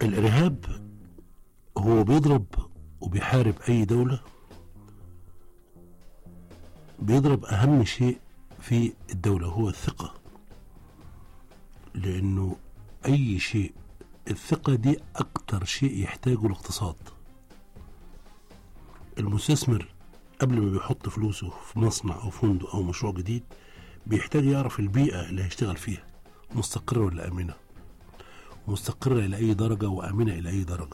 الإرهاب هو بيضرب وبيحارب أي دولة بيضرب أهم شيء في الدولة هو الثقة لأنه أي شيء الثقة دي أكتر شيء يحتاجه الاقتصاد المستثمر قبل ما بيحط فلوسه في مصنع أو فندق أو مشروع جديد بيحتاج يعرف البيئة اللي هيشتغل فيها مستقرة ولا آمنة مستقرة إلى أي درجة وآمنة إلى أي درجة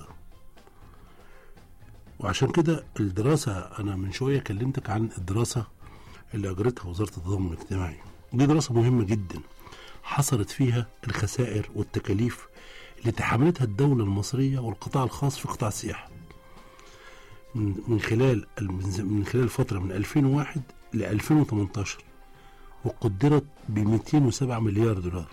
وعشان كده الدراسة أنا من شوية كلمتك عن الدراسة اللي أجرتها وزارة التضامن الاجتماعي دي دراسة مهمة جدا حصلت فيها الخسائر والتكاليف اللي تحملتها الدولة المصرية والقطاع الخاص في قطاع السياحة من من خلال من خلال فترة من 2001 ل 2018 وقدرت ب 207 مليار دولار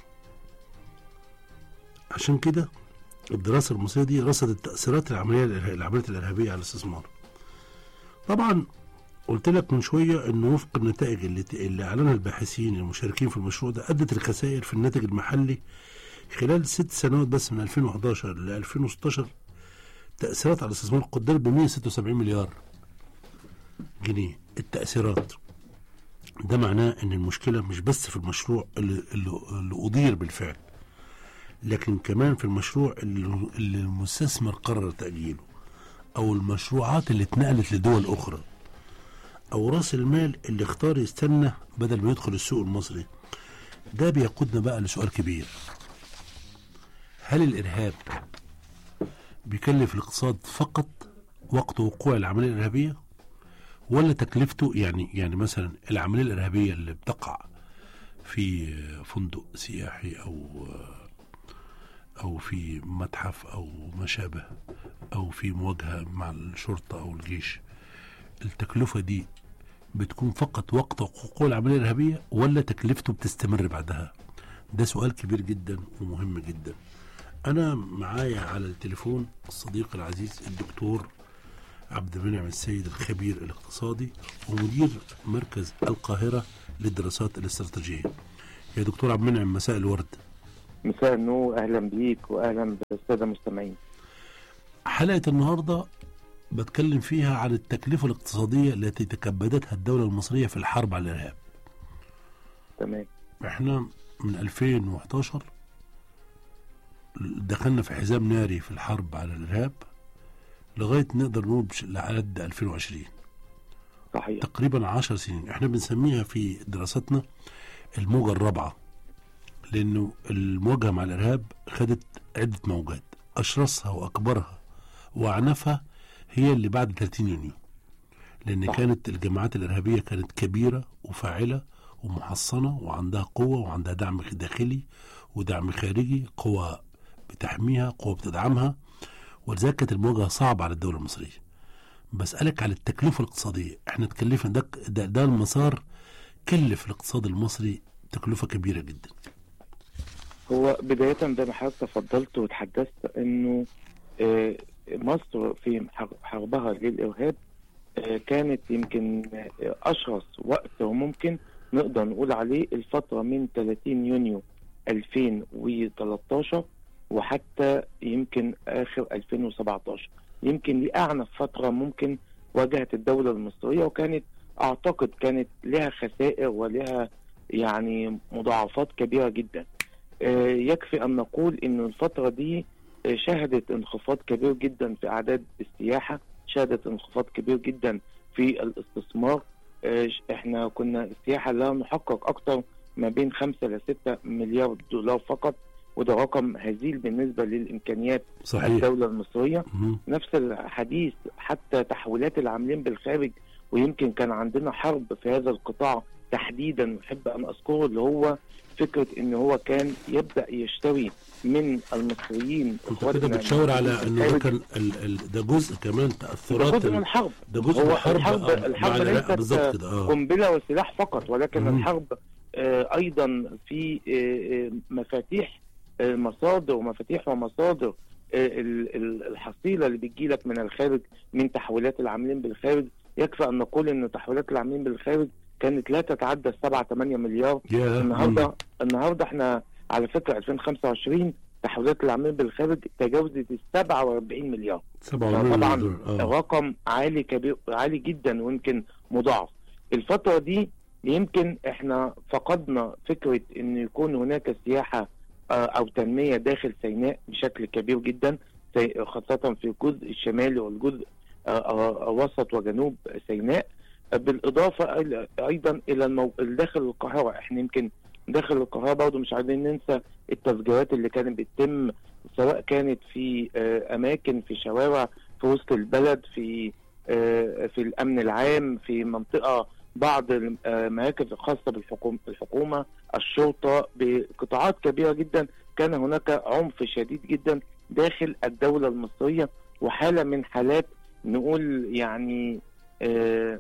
عشان كده الدراسة المصرية دي رصدت تأثيرات العملية العملية الإرهابية على الاستثمار طبعا قلت لك من شوية أن وفق النتائج اللي, اللي أعلنها الباحثين المشاركين في المشروع ده أدت الخسائر في الناتج المحلي خلال ست سنوات بس من 2011 ل 2016 تأثيرات على الاستثمار قدرت ب 176 مليار جنيه التأثيرات ده معناه ان المشكلة مش بس في المشروع اللي, اللي, اللي أدير بالفعل لكن كمان في المشروع اللي, اللي المستثمر قرر تأجيله أو المشروعات اللي اتنقلت لدول أخرى أو رأس المال اللي اختار يستنى بدل ما يدخل السوق المصري ده بيقودنا بقى لسؤال كبير هل الإرهاب بيكلف الاقتصاد فقط وقت وقوع العملية الإرهابية ولا تكلفته يعني يعني مثلا العملية الإرهابية اللي بتقع في فندق سياحي أو أو في متحف أو ما شابه أو في مواجهة مع الشرطة أو الجيش التكلفة دي بتكون فقط وقت وقوع العملية الإرهابية ولا تكلفته بتستمر بعدها ده سؤال كبير جدا ومهم جدا أنا معايا على التليفون الصديق العزيز الدكتور عبد المنعم السيد الخبير الاقتصادي ومدير مركز القاهرة للدراسات الاستراتيجية يا دكتور عبد المنعم مساء الورد مساء النور أهلا بيك وأهلا بالسادة المستمعين حلقة النهاردة بتكلم فيها عن التكلفة الاقتصادية التي تكبدتها الدولة المصرية في الحرب على الإرهاب تمام احنا من 2011 دخلنا في حزام ناري في الحرب على الإرهاب لغاية نقدر نقول لحد 2020 صحيح تقريبا 10 سنين احنا بنسميها في دراستنا الموجة الرابعة لأنه المواجهة مع الإرهاب خدت عدة موجات أشرسها وأكبرها وأعنفها هي اللي بعد 30 يونيو لأن صح. كانت الجماعات الإرهابية كانت كبيرة وفاعلة ومحصنة وعندها قوة وعندها دعم داخلي ودعم خارجي قوة بتحميها قوة بتدعمها ولذلك كانت المواجهة صعبة على الدولة المصرية بسألك على التكلفة الاقتصادية احنا تكلفنا ده, ده, ده المسار كلف الاقتصاد المصري تكلفة كبيرة جدا هو بداية زي ما حضرتك تفضلت وتحدثت انه آه، مصر في حر- حربها للارهاب آه، كانت يمكن آه، اشرس وقت وممكن نقدر نقول عليه الفترة من 30 يونيو 2013 وحتى يمكن اخر 2017 يمكن دي اعنف فترة ممكن واجهت الدولة المصرية وكانت اعتقد كانت لها خسائر ولها يعني مضاعفات كبيرة جدا آه، يكفي أن نقول أن الفترة دي آه، شهدت انخفاض كبير جدا في أعداد السياحة شهدت انخفاض كبير جدا في الاستثمار آه، ش- احنا كنا السياحة لا نحقق أكثر ما بين 5 ل 6 مليار دولار فقط وده رقم هزيل بالنسبة للإمكانيات صحيح الدولة المصرية مهم. نفس الحديث حتى تحويلات العاملين بالخارج ويمكن كان عندنا حرب في هذا القطاع تحديدا احب ان اذكره اللي هو فكره ان هو كان يبدا يشتري من المصريين انت كده إخواتنا بتشاور على انه ده بالخارج. كان ال ال ده جزء كمان ده تاثرات جزء من ال- الحرب ده جزء هو من الحرب الحرب آه، الحرب مع العراق ليست بالظبط كده اه قنبله وسلاح فقط ولكن مم. الحرب آه، ايضا في آه، آه، مفاتيح آه، مصادر ومفاتيح ومصادر آه، ال- ال- الحصيله اللي بتجيلك من الخارج من تحويلات العاملين بالخارج يكفي ان نقول ان تحويلات العاملين بالخارج كانت لا تتعدى 7 8 مليار يا النهارده النهارده احنا على فكره 2025 تحويلات العاملين بالخارج تجاوزت ال 47 مليار 47 طبعا مليون دولار. اه رقم عالي كبير عالي جدا ويمكن مضاعف الفترة دي يمكن احنا فقدنا فكرة ان يكون هناك سياحة آه، او تنمية داخل سيناء بشكل كبير جدا سي- خاصة في الجزء الشمالي والجزء آه، آه، وسط وجنوب سيناء آه، بالإضافة إلى- أيضا إلى المو... داخل القاهرة احنا يمكن داخل القاهرة برضه مش عايزين ننسى التفجيرات اللي كانت بتتم سواء كانت في آه، أماكن في شوارع في وسط البلد في آه، في الامن العام في منطقه بعض المراكز الخاصه بالحكومه الحكومه الشرطه بقطاعات كبيره جدا كان هناك عنف شديد جدا داخل الدوله المصريه وحاله من حالات نقول يعني آه،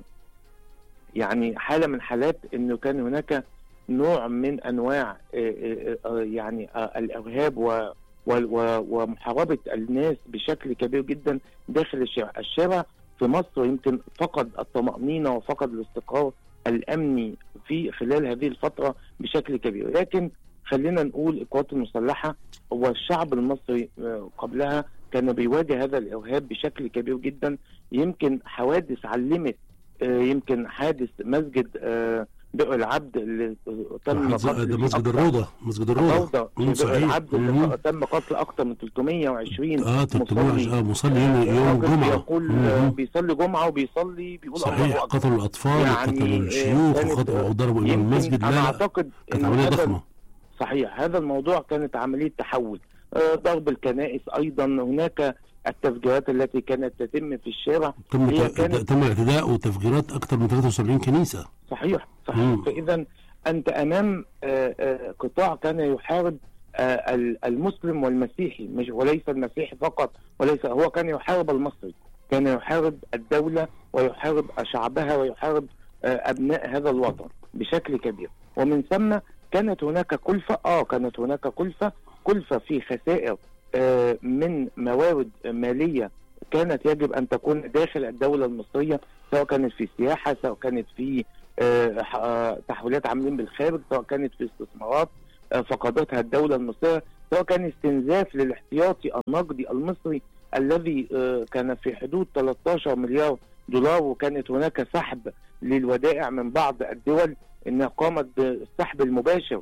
يعني حاله من حالات انه كان هناك نوع من انواع آه، آه، آه، يعني آه، الارهاب و و- و- ومحاربه الناس بشكل كبير جدا داخل الشارع الشارع في مصر يمكن فقد الطمأنينة وفقد الاستقرار الأمني في خلال هذه الفترة بشكل كبير لكن خلينا نقول القوات المسلحة والشعب المصري آه، قبلها كان بيواجه هذا الإرهاب بشكل كبير جدا يمكن حوادث علمت آه، يمكن حادث مسجد آه، بئر العبد اللي تم ده قتل ده فيه مسجد أكثر- الروضه مسجد الروضه روضة في مم، بئر صحيح العبد اللي مم. تم قتل أكثر من 320 اه 300 مصلي. اه مصلي يوم يوم راجل الجمعه بيقول مم. بيصلي جمعه وبيصلي بيقول الله صحيح اكبر قتلوا الاطفال يعني، وقتلوا آه، الشيوخ كانت، وقتلوا آه، وضربوا امام يمكن المسجد لا انا لا اعتقد كانت إن عمليه هذا- ضخمه صحيح هذا الموضوع كانت عمليه تحول آه، ضرب الكنائس ايضا هناك التفجيرات التي كانت تتم في الشارع تم هي ت- كانت- تم اعتداء وتفجيرات اكثر من 73 كنيسه صحيح صحيح مم. فاذا انت امام آه، آه، قطاع كان يحارب آه، ال- المسلم والمسيحي مش وليس المسيحي فقط وليس هو كان يحارب المصري كان يحارب الدولة ويحارب شعبها ويحارب آه، أبناء هذا الوطن بشكل كبير ومن ثم كانت هناك كلفة آه كانت هناك كلفة كلفة في خسائر آه، من موارد مالية كانت يجب أن تكون داخل الدولة المصرية سواء كانت في السياحة سواء كانت في آه، ح- آه، تحويلات عاملين بالخارج سواء كانت في استثمارات آه، فقدتها الدولة المصرية سواء كان استنزاف للاحتياطي النقدي المصري الذي آه، كان في حدود 13 مليار دولار وكانت هناك سحب للودائع من بعض الدول انها قامت بالسحب المباشر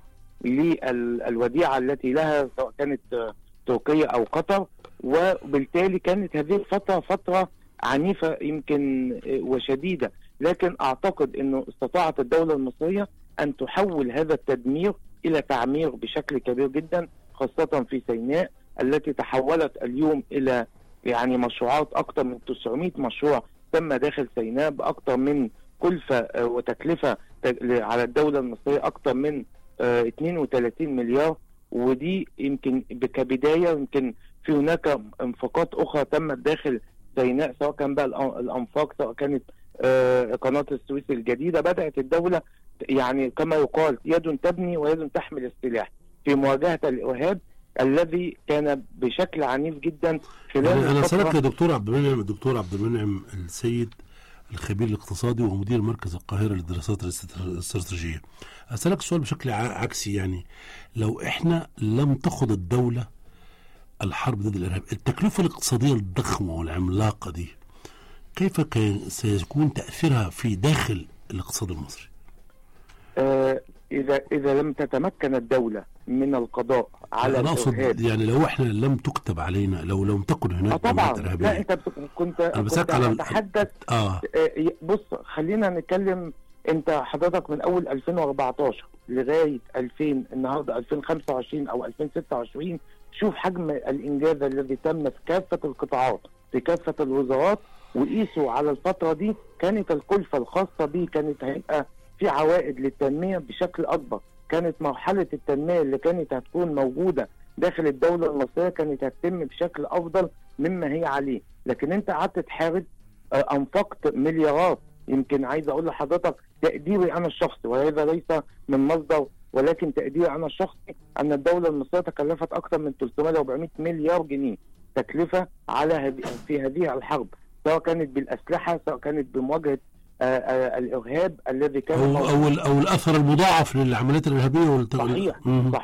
للوديعه التي لها سواء كانت آه، تركيا او قطر وبالتالي كانت هذه الفتره فتره عنيفه يمكن آه، وشديده لكن اعتقد انه استطاعت الدوله المصريه ان تحول هذا التدمير الى تعمير بشكل كبير جدا خاصه في سيناء التي تحولت اليوم الى يعني مشروعات اكثر من 900 مشروع تم داخل سيناء باكثر من كلفه آه، وتكلفه ت- على الدوله المصريه اكثر من آه، 32 مليار ودي يمكن ب- كبدايه يمكن في هناك انفاقات اخرى تمت داخل سيناء سواء كان بقى الأ- الانفاق سواء كانت آه، قناه السويس الجديده بدات الدوله يعني كما يقال يد تبني ويد تحمل السلاح في مواجهه الارهاب الذي كان بشكل عنيف جدا خلال انا أنا الفترة- اسالك يا دكتور عبد المنعم الدكتور عبد المنعم السيد الخبير الاقتصادي ومدير مركز القاهره للدراسات الاستر- الاستراتيجيه اسالك سؤال بشكل ع- عكسي يعني لو احنا لم تخض الدوله الحرب ضد الارهاب التكلفه الاقتصاديه الضخمه والعملاقه دي كيف كان سيكون تاثيرها في داخل الاقتصاد المصري آه، اذا اذا لم تتمكن الدوله من القضاء على انا اقصد الارهاب يعني لو احنا لم تكتب علينا لو لم تكن اه هناك طبعا جماعات لا ارهابيه انت بت- كنت أنا كنت بسألك على ال- تتحدث اه آه، بص خلينا نتكلم انت حضرتك من اول 2014 لغايه 2000 النهارده 2025 او 2026 شوف حجم الانجاز الذي تم في كافه القطاعات في كافه الوزارات وقيسوا على الفتره دي كانت الكلفه الخاصه به كانت هيبقى في عوائد للتنميه بشكل اكبر كانت مرحله التنميه اللي كانت هتكون موجوده داخل الدوله المصريه كانت هتتم بشكل افضل مما هي عليه لكن انت قعدت تحارب آه، انفقت مليارات يمكن عايز اقول لحضرتك تقديري انا الشخصي وهذا ليس من مصدر ولكن تقديري انا الشخصي ان الدوله المصريه تكلفت اكثر من 300 400 مليار جنيه تكلفه على هذه في هذه الحرب سواء كانت بالاسلحه سواء كانت بمواجهه آه، آه، الارهاب الذي كان او موجود. او ال- او الاثر المضاعف للعمليات الارهابيه والت... صحيح مم. صحيح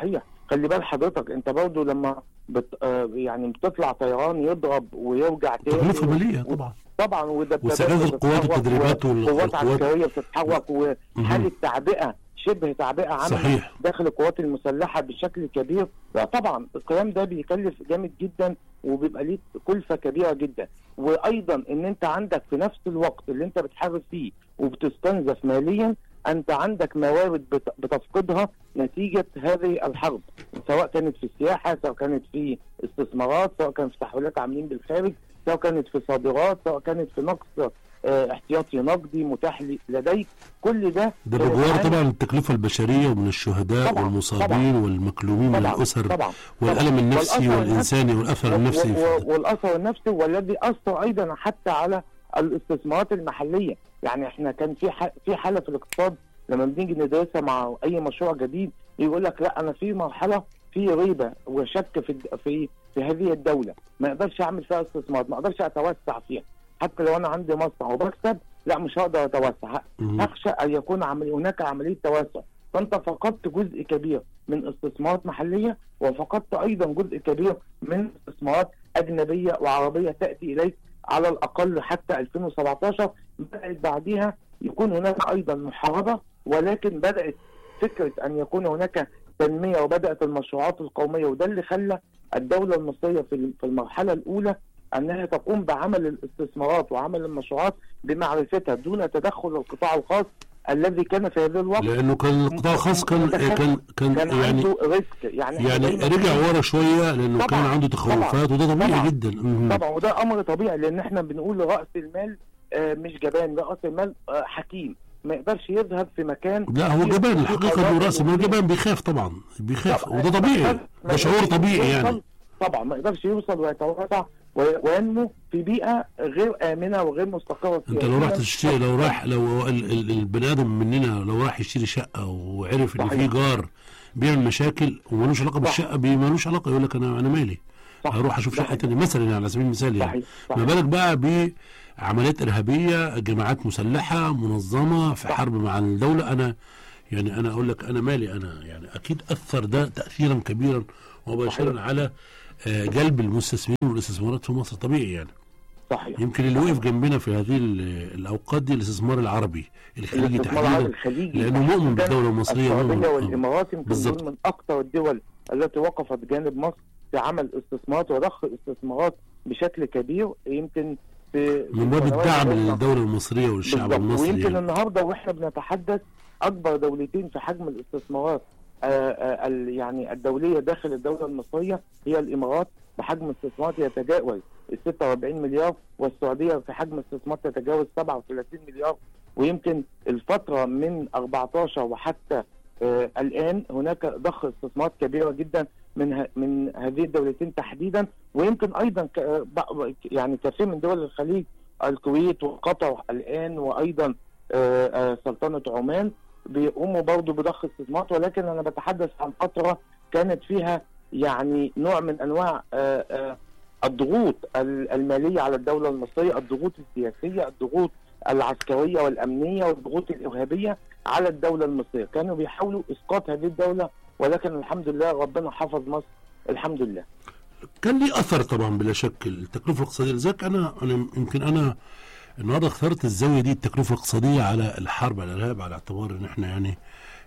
خلي بال حضرتك انت برضه لما بت آه يعني بتطلع طيران يضرب ويرجع تاني تكلفه ماليه طبعا طبعا وده واستعداد القوات والتدريبات وال- قوات والقوات- عسكريه بتتحرك وحاله تعبئه شبه تعبئه عامه صحيح داخل القوات المسلحه بشكل كبير لا طبعا القيام ده بيكلف جامد جدا وبيبقى ليه كلفه كبيره جدا وايضا ان انت عندك في نفس الوقت اللي انت بتحارب فيه وبتستنزف ماليا انت عندك موارد بت- بتفقدها نتيجه هذه الحرب سواء كانت في السياحه سواء كانت في استثمارات سواء كانت في تحويلات عاملين بالخارج سواء كانت في صادرات سواء كانت في نقص آه، احتياطي نقدي متاح ل- لديك كل ده ده آه، بجوار عامل- طبعا التكلفه البشريه ومن الشهداء طبعاً، والمصابين والمكلومين من طبعا الاسر طبعا والالم النفسي والأثر والانساني والاثر و- النفسي و- في- والاثر النفسي والذي اثر ايضا حتى على الاستثمارات المحليه يعني احنا كان في ح- في حاله في الاقتصاد لما بنيجي ندرسها مع اي مشروع جديد يقول لك لا انا في مرحله في ريبه وشك في الد- في في هذه الدوله ما اقدرش اعمل فيها استثمارات ما اقدرش اتوسع فيها حتى لو انا عندي مصنع وبكسب لا مش هقدر اتوسع مم. اخشى ان يكون عملي هناك عمليه توسع فانت فقدت جزء كبير من استثمارات محليه وفقدت ايضا جزء كبير من استثمارات اجنبيه وعربيه تاتي اليك على الاقل حتى 2017 بدات بعدها يكون هناك ايضا محاربه ولكن بدات فكره ان يكون هناك تنميه وبدات المشروعات القوميه وده اللي خلى الدوله المصريه في في المرحله الاولى انها تقوم بعمل الاستثمارات وعمل المشروعات بمعرفتها دون تدخل القطاع الخاص الذي كان في هذا الوقت لانه كان القطاع الخاص كان متخلف. كان كان كان يعني عنده ريسك يعني يعني دايماً رجع ورا شويه لانه طبعاً، كان عنده تخوفات وده طبيعي طبعاً. جدا مم. طبعا وده امر طبيعي لان احنا بنقول راس المال آه، مش جبان لا راس المال آه، حكيم ما يقدرش يذهب في مكان لا هو فيه- جبان فيه الحقيقه قرارات انه راس المال وفيه- جبان بيخاف طبعا بيخاف طبعاً. وده طبيعي ما ده شعور يقدرش طبيعي يوصل- يعني طبعا ما يقدرش يوصل ويتوسع وي- وينمو في بيئه غير امنه وغير مستقره انت لو رحت تشتري لو راح لو ال- ال- البني ادم مننا لو راح يشتري شقه وعرف ان صحيح. في جار بيعمل مشاكل وملوش علاقه بالشقه بي- ملوش علاقه يقول لك انا انا مالي صح. هروح اشوف ده شقه تانية مثلا يعني على سبيل المثال يعني صحيح ما صحيح بالك بقى بعمليات ارهابيه جماعات مسلحه منظمه في صح. حرب مع الدوله انا يعني انا اقول لك انا مالي انا يعني اكيد اثر ده تاثيرا كبيرا ومباشرا صحيح. على آه، جلب المستثمرين والاستثمارات في مصر طبيعي يعني صحيح يمكن اللي وقف جنبنا في هذه ال- الاوقات دي الاستثمار العربي الخليجي الاستثمار العربي تحديدا الخليجي لانه مؤمن كان بالدوله المصريه مؤمن السعوديه آه. والامارات يمكن بالظبط. دول من اكثر الدول التي وقفت جانب مصر في عمل استثمارات وضخ استثمارات بشكل كبير يمكن في من باب في الدعم سنوات للدوله المصريه والشعب بالظبط. المصري ويمكن يعني. النهارده واحنا بنتحدث اكبر دولتين في حجم الاستثمارات آه، آه، ال- يعني الدوليه داخل الدوله المصريه هي الامارات بحجم استثمارات يتجاوز ال 46 مليار والسعوديه في حجم استثمارات تتجاوز 37 مليار ويمكن الفتره من 14 وحتى آه الان هناك ضخ استثمارات كبيره جدا من ه- من هذه الدولتين تحديدا ويمكن ايضا ك- آه، ب- يعني كثير من دول الخليج الكويت وقطر الان وايضا آه، آه، سلطنه عمان بيقوموا برضه بضخ استثمارات ولكن انا بتحدث عن فتره كانت فيها يعني نوع من انواع آه، آه، الضغوط ال- الماليه على الدوله المصريه، الضغوط السياسيه، الضغوط العسكريه والامنيه والضغوط الارهابيه على الدوله المصريه، كانوا بيحاولوا اسقاط هذه الدوله ولكن الحمد لله ربنا حفظ مصر الحمد لله. كان ليه اثر طبعا بلا شك التكلفه الاقتصاديه لذلك انا انا يمكن انا النهارده اخترت الزاويه دي التكلفه الاقتصاديه على الحرب على الارهاب على اعتبار ان احنا يعني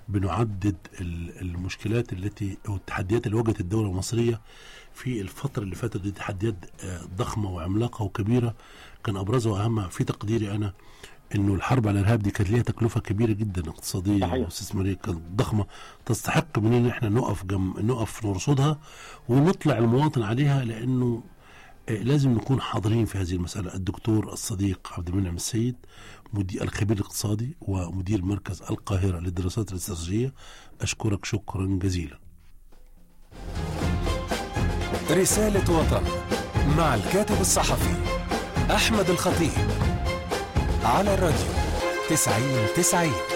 بنعدد ال- المشكلات التي او التحديات اللي واجهت الدوله المصريه في الفتره اللي فاتت دي تحديات آه، ضخمه وعملاقه وكبيره كان ابرزها واهمها في تقديري انا انه الحرب على الارهاب دي كانت ليها تكلفه كبيره جدا اقتصاديه صحيح. واستثماريه كانت ضخمه تستحق مننا ان احنا نقف جم نقف نرصدها ونطلع المواطن عليها لانه آه، لازم نكون حاضرين في هذه المساله الدكتور الصديق عبد المنعم السيد مدير الخبير الاقتصادي ومدير مركز القاهره للدراسات الاستراتيجيه اشكرك شكرا جزيلا رسالة وطن مع الكاتب الصحفي أحمد الخطيب على الراديو تسعين تسعين